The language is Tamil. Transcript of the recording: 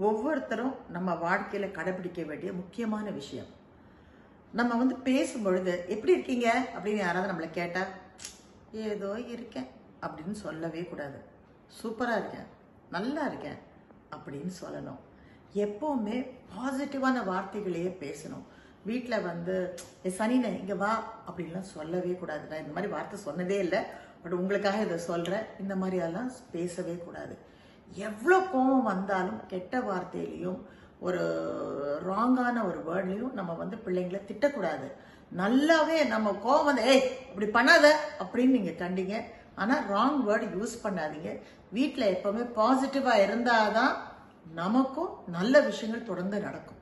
ஒவ்வொருத்தரும் நம்ம வாழ்க்கையில கடைபிடிக்க வேண்டிய முக்கியமான விஷயம் நம்ம வந்து பேசும் பொழுது எப்படி இருக்கீங்க அப்படின்னு யாராவது நம்மளை கேட்டா ஏதோ இருக்கேன் அப்படின்னு சொல்லவே கூடாது சூப்பரா இருக்கேன் நல்லா இருக்கேன் அப்படின்னு சொல்லணும் எப்பவுமே பாசிட்டிவான வார்த்தைகளையே பேசணும் வீட்டில் வந்து "ஏ சனினே இங்கே வா அப்படின்லாம் சொல்லவே கூடாது நான் இந்த மாதிரி வார்த்தை சொன்னதே இல்லை பட் உங்களுக்காக இதை சொல்கிறேன் இந்த மாதிரியெல்லாம் பேசவே கூடாது எவ்வளோ கோபம் வந்தாலும் கெட்ட வார்த்தையிலையும் ஒரு ராங்கான ஒரு வேர்ட்லையும் நம்ம வந்து பிள்ளைங்களை திட்டக்கூடாது நல்லாவே நம்ம கோவம் வந்து ஏய் இப்படி பண்ணாத அப்படின்னு நீங்கள் கண்டீங்க ஆனால் ராங் வேர்டு யூஸ் பண்ணாதீங்க வீட்டில் எப்பவுமே பாசிட்டிவாக இருந்தாதான் நமக்கும் நல்ல விஷயங்கள் தொடர்ந்து நடக்கும்